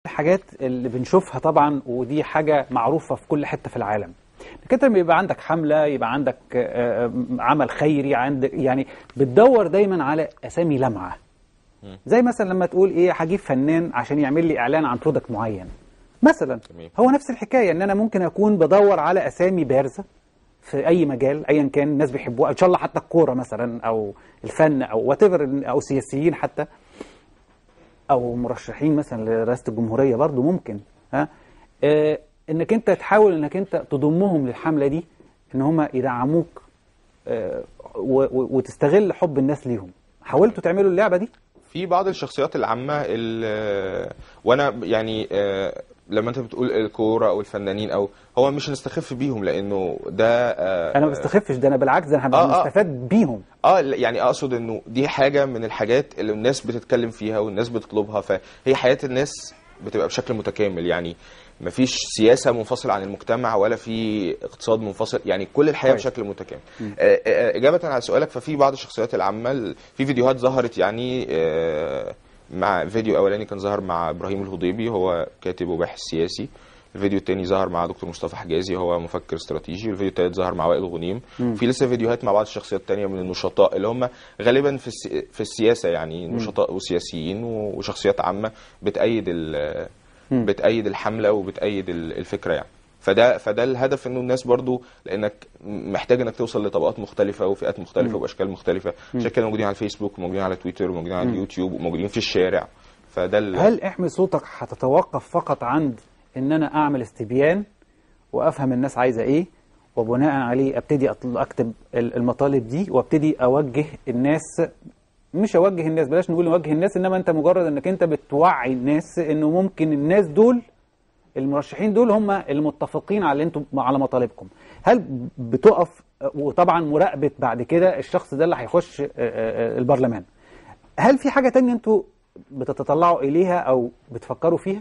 الحاجات اللي بنشوفها طبعا ودي حاجة معروفة في كل حتة في العالم انك انت لما يبقى عندك حملة يبقى عندك آه، آه، عمل خيري عندك يعني بتدور دايما على أسامي لمعة زي مثلا لما تقول ايه هجيب فنان عشان يعمل لي اعلان عن برودكت معين مثلا تمام. هو نفس الحكايه ان انا ممكن اكون بدور على اسامي بارزه في اي مجال ايا كان الناس بيحبوها ان شاء الله حتى الكوره مثلا او الفن او وات او سياسيين حتى او مرشحين مثلا لرئاسه الجمهوريه برضو ممكن ها آه انك انت تحاول انك انت تضمهم للحمله دي ان هم يدعموك آه و- و- وتستغل حب الناس ليهم حاولتوا تعملوا اللعبه دي في بعض الشخصيات العامة ال- وانا يعني آه، لما انت بتقول الكورة او الفنانين او هو مش هنستخف بيهم لانه ده آه، انا ما بستخفش ده انا بالعكس ده انا آه، آه. بستفاد بيهم اه لا، يعني اقصد انه دي حاجه من الحاجات اللي الناس بتتكلم فيها والناس بتطلبها فهي حياه الناس بتبقى بشكل متكامل يعني مفيش سياسه منفصله عن المجتمع ولا في اقتصاد منفصل يعني كل الحياه كويس. بشكل متكامل آه، آه، اجابه على سؤالك ففي بعض الشخصيات العامه ال- في فيديوهات ظهرت يعني آه، مع فيديو اولاني كان ظهر مع ابراهيم الهضيبي هو كاتب وباحث سياسي الفيديو التاني ظهر مع دكتور مصطفى حجازي هو مفكر استراتيجي والفيديو التالت ظهر مع وائل غنيم في لسه فيديوهات مع بعض الشخصيات التانية من النشطاء اللي هم غالبا في السي... في السياسة يعني نشطاء وسياسيين و- وشخصيات عامة بتأيد ال... بتأيد الحملة وبتأيد ال- الفكرة يعني فده فده الهدف انه الناس برضو لانك محتاج انك توصل لطبقات مختلفه وفئات مختلفه واشكال مختلفه عشان كده موجودين على الفيسبوك وموجودين على تويتر وموجودين على اليوتيوب وموجودين في الشارع فده ال... هل احمي صوتك هتتوقف فقط عند ان انا اعمل استبيان وافهم الناس عايزه ايه وبناء عليه ابتدي أطل- اكتب ال- المطالب دي وابتدي اوجه الناس مش اوجه الناس بلاش نقول نوجه الناس انما انت مجرد انك انت بتوعي الناس انه ممكن الناس دول المرشحين دول هم المتفقين على اللي انتم على مطالبكم هل بتقف وطبعا مراقبه بعد كده الشخص ده اللي هيخش آه، آه، البرلمان هل في حاجه تانية انتوا بتتطلعوا اليها او بتفكروا فيها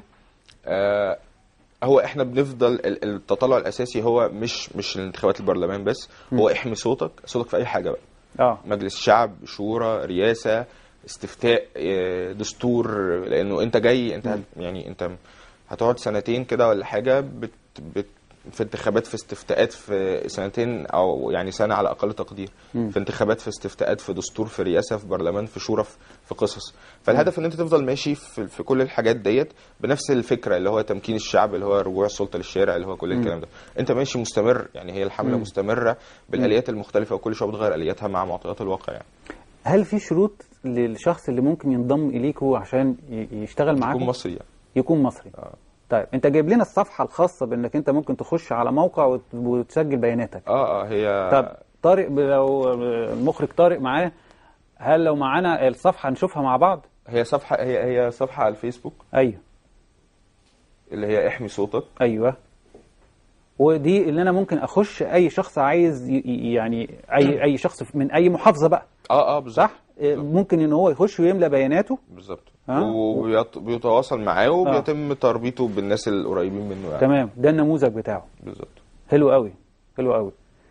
آه، هو احنا بنفضل ال- التطلع الاساسي هو مش مش الانتخابات البرلمان بس هو احمي صوتك صوتك في اي حاجه بقى اه مجلس شعب شورى رئاسه استفتاء آه، دستور لانه انت جاي انت هت- يعني انت هتقعد سنتين كده ولا حاجه بت بت في انتخابات في استفتاءات في سنتين او يعني سنه على اقل تقدير في انتخابات في استفتاءات في دستور في رئاسه في برلمان في شورى في, في قصص فالهدف ان انت تفضل ماشي في, في كل الحاجات ديت بنفس الفكره اللي هو تمكين الشعب اللي هو رجوع السلطه للشارع اللي هو كل الكلام ده انت ماشي مستمر يعني هي الحمله مستمره بالاليات المختلفه وكل شويه بتغير الياتها مع معطيات الواقع يعني هل في شروط للشخص اللي ممكن ينضم اليكوا عشان ي- يشتغل معاكم يكون مصري يعني يكون مصري طيب انت جايب لنا الصفحه الخاصه بانك انت ممكن تخش على موقع وت- وتسجل بياناتك اه اه هي طب طارق ب- لو المخرج طارق معاه هل لو معانا الصفحه نشوفها مع بعض هي صفحه هي هي صفحه على الفيسبوك ايوه اللي هي احمي صوتك ايوه ودي اللي انا ممكن اخش اي شخص عايز ي- ي- يعني اي اي شخص من اي محافظه بقى اه اه بالظبط صح إيه، ممكن ان هو يخش ويملى بياناته بالظبط ها؟ وبيتواصل معاه وبيتم تربيطه بالناس القريبين منه يعني تمام ده النموذج بتاعه بالظبط حلو قوي حلو قوي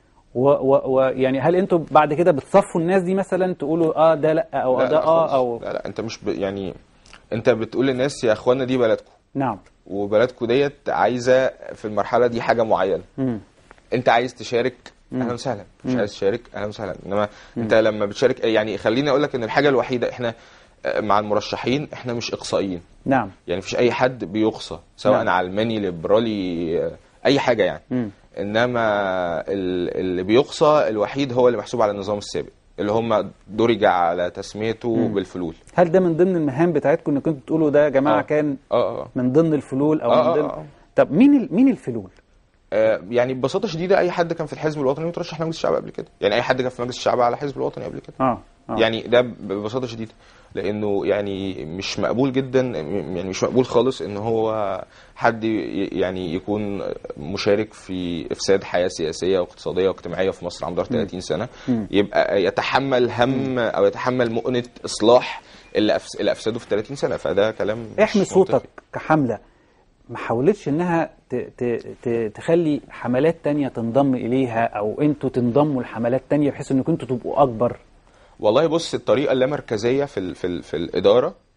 ويعني هل انتوا بعد كده بتصفوا الناس دي مثلا تقولوا اه ده لا او لا ده لا اه خالص. او لا لا انت مش ب... يعني انت بتقول للناس يا اخوانا دي بلدكم نعم وبلدكم ديت عايزه في المرحله دي حاجه معينه مم. انت عايز تشارك اهلا وسهلا مش عايز تشارك اهلا وسهلا انما انت لما بتشارك يعني خليني اقول لك ان الحاجه الوحيده احنا آه، مع المرشحين احنا مش اقصائيين نعم يعني مفيش اي حد بيقصى سواء نعم. علماني ليبرالي آه، اي حاجه يعني مم. انما ال- اللي بيقصى الوحيد هو اللي محسوب على النظام السابق اللي هم درج على تسميته بالفلول هل ده من ضمن المهام بتاعتكم انكم انتوا تقولوا ده يا جماعه آه. كان اه اه من ضمن الفلول او آه، من ضمن آه، آه. طب مين ال... مين الفلول آه، يعني ببساطه شديده اي حد كان في الحزب الوطني مترشح لمجلس الشعب قبل كده يعني اي حد كان في مجلس الشعب على الحزب الوطني قبل كده اه, آه. يعني ده ببساطه شديده لانه يعني مش مقبول جدا يعني مش مقبول خالص ان هو حد ي- يعني يكون مشارك في افساد حياه سياسيه واقتصاديه واجتماعيه في مصر على مدار 30 سنه يبقى يتحمل هم او يتحمل مؤنه اصلاح اللي أفس- اللي افسده في 30 سنه فده كلام مش احمي منطقي. صوتك كحمله ما حاولتش انها ت... ت... ت... تخلي حملات تانية تنضم اليها او انتوا تنضموا لحملات تانية بحيث انكم انتوا تبقوا اكبر والله بص الطريقه اللامركزيه في ال في, ال في الاداره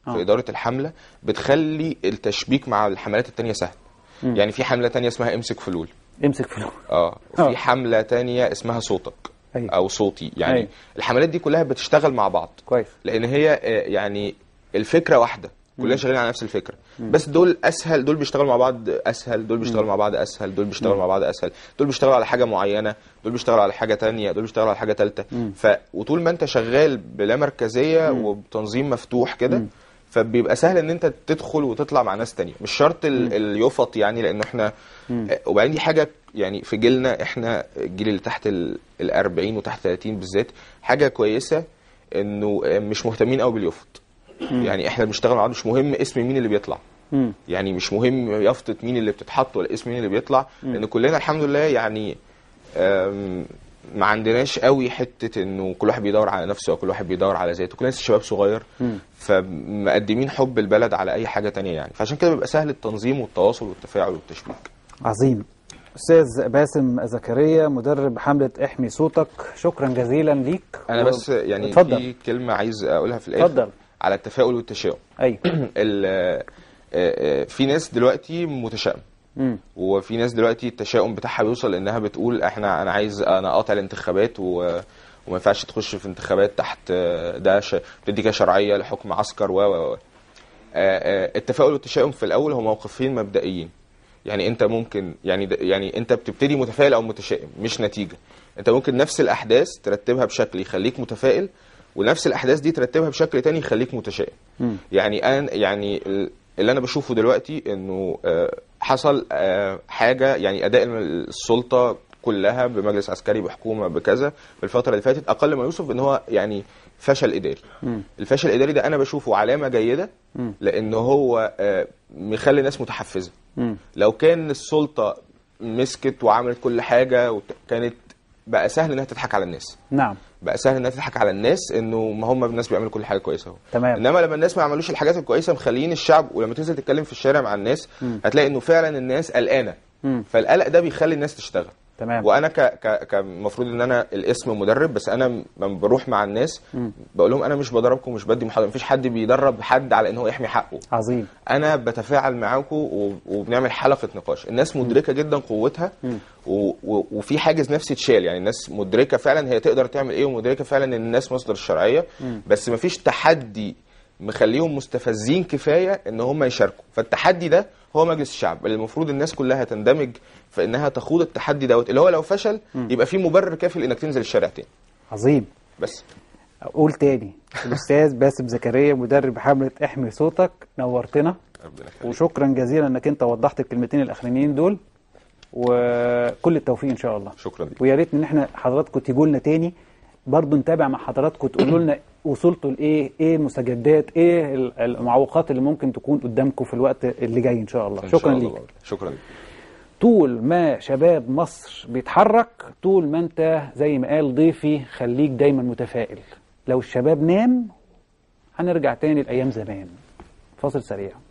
في آه. اداره الحمله بتخلي التشبيك مع الحملات التانية سهل يعني في حمله تانية اسمها امسك فلول امسك فلوس اه آه. وفي حمله تانية اسمها صوتك أيوة. او صوتي يعني أيوة. الحملات دي كلها بتشتغل مع بعض كويس لان هي آه، يعني الفكره واحده كلنا شغالين على نفس الفكره بس دول اسهل دول بيشتغلوا مع بعض اسهل دول بيشتغلوا مع بعض اسهل دول بيشتغلوا مع بعض اسهل دول بيشتغلوا على حاجه معينه دول بيشتغلوا على حاجه تانية دول بيشتغلوا على حاجه ثالثه ف وطول ما انت شغال بلا مركزيه وبتنظيم مفتوح كده فبيبقى سهل ان انت تدخل وتطلع مع ناس تانية مش شرط ال- اليفط يعني لانه احنا آه، وبعدين دي حاجه يعني في جيلنا احنا الجيل اللي تحت ال ال 40 وتحت 30 بالذات حاجه كويسه انه آه، مش مهتمين قوي باليفط يعني احنا بنشتغل مع بعض مش مهم اسم مين اللي بيطلع مم. يعني مش مهم يافطة مين اللي بتتحط ولا اسم مين اللي بيطلع لان كلنا الحمد لله يعني آم، ما عندناش قوي حته انه كل واحد بيدور على نفسه او كل واحد بيدور على ذاته كلنا لسه شباب صغير فمقدمين حب البلد على اي حاجه تانية يعني فعشان كده بيبقى سهل التنظيم والتواصل والتفاعل والتشبيك عظيم استاذ باسم زكريا مدرب حمله احمي صوتك شكرا جزيلا ليك انا و- بس يعني اتفضل في كلمه عايز اقولها في الاخر اتفضل. على التفاؤل والتشاؤم ايوه ال- آه، آه، في ناس دلوقتي متشائمه مم. وفي ناس دلوقتي التشاؤم بتاعها بيوصل انها بتقول احنا انا عايز انا قاطع الانتخابات و وما ينفعش تخش في انتخابات تحت آه، ده ش- بتدي كده شرعيه لحكم عسكر و و و. آه، آه، التفاؤل والتشاؤم في الاول هو موقفين مبدئيين يعني انت ممكن يعني د- يعني انت بتبتدي متفائل او متشائم مش نتيجه انت ممكن نفس الاحداث ترتبها بشكل يخليك متفائل ونفس الاحداث دي ترتبها بشكل تاني يخليك متشائم مم. يعني انا يعني ال- اللي انا بشوفه دلوقتي انه آه، حصل آه، حاجه يعني اداء السلطه كلها بمجلس عسكري بحكومه بكذا في الفتره اللي فاتت اقل ما يوصف ان هو يعني فشل اداري مم. الفشل الاداري ده انا بشوفه علامه جيده مم. لان هو آه، مخلي الناس متحفزه مم. لو كان السلطه مسكت وعملت كل حاجه وت- كانت بقى سهل انها تضحك على الناس نعم بقى سهل انها تضحك على الناس انه ما هم الناس بيعملوا كل حاجه كويسه اهو تمام انما لما الناس ما عملوش الحاجات الكويسه مخليين الشعب ولما تنزل تتكلم في الشارع مع الناس هتلاقي انه فعلا الناس قلقانه مم. فالقلق ده بيخلي الناس تشتغل تمام وانا ك ك كمفروض ان انا الاسم مدرب بس انا لما بروح مع الناس بقول لهم انا مش بدربكم مش بدي محاضره مفيش حد بيدرب حد على ان هو يحمي حقه عظيم انا بتفاعل معاكم و- وبنعمل حلقه نقاش الناس مدركه جدا قوتها و- و- وفي حاجز نفسي اتشال يعني الناس مدركه فعلا هي تقدر تعمل ايه ومدركه فعلا ان الناس مصدر الشرعيه بس مفيش تحدي مخليهم مستفزين كفايه ان هم يشاركوا فالتحدي ده هو مجلس الشعب اللي المفروض الناس كلها تندمج في انها تخوض التحدي دوت اللي هو لو فشل يبقى في مبرر كافي لانك تنزل الشارع تاني عظيم بس اقول تاني الاستاذ باسم زكريا مدرب حمله احمي صوتك نورتنا ربنا يخليك وشكرا جزيلا انك انت وضحت الكلمتين الاخرانيين دول وكل التوفيق ان شاء الله شكرا لك ويا ريت ان احنا حضراتكم تيجوا لنا تاني برضو نتابع مع حضراتكم تقولوا لنا وصلتوا لايه ايه المستجدات ايه ال- المعوقات اللي ممكن تكون قدامكم في الوقت اللي جاي ان شاء الله إن شكرا شاء الله. ليك شكرا لك طول ما شباب مصر بيتحرك طول ما انت زي ما قال ضيفي خليك دايما متفائل لو الشباب نام هنرجع تاني لايام زمان فاصل سريع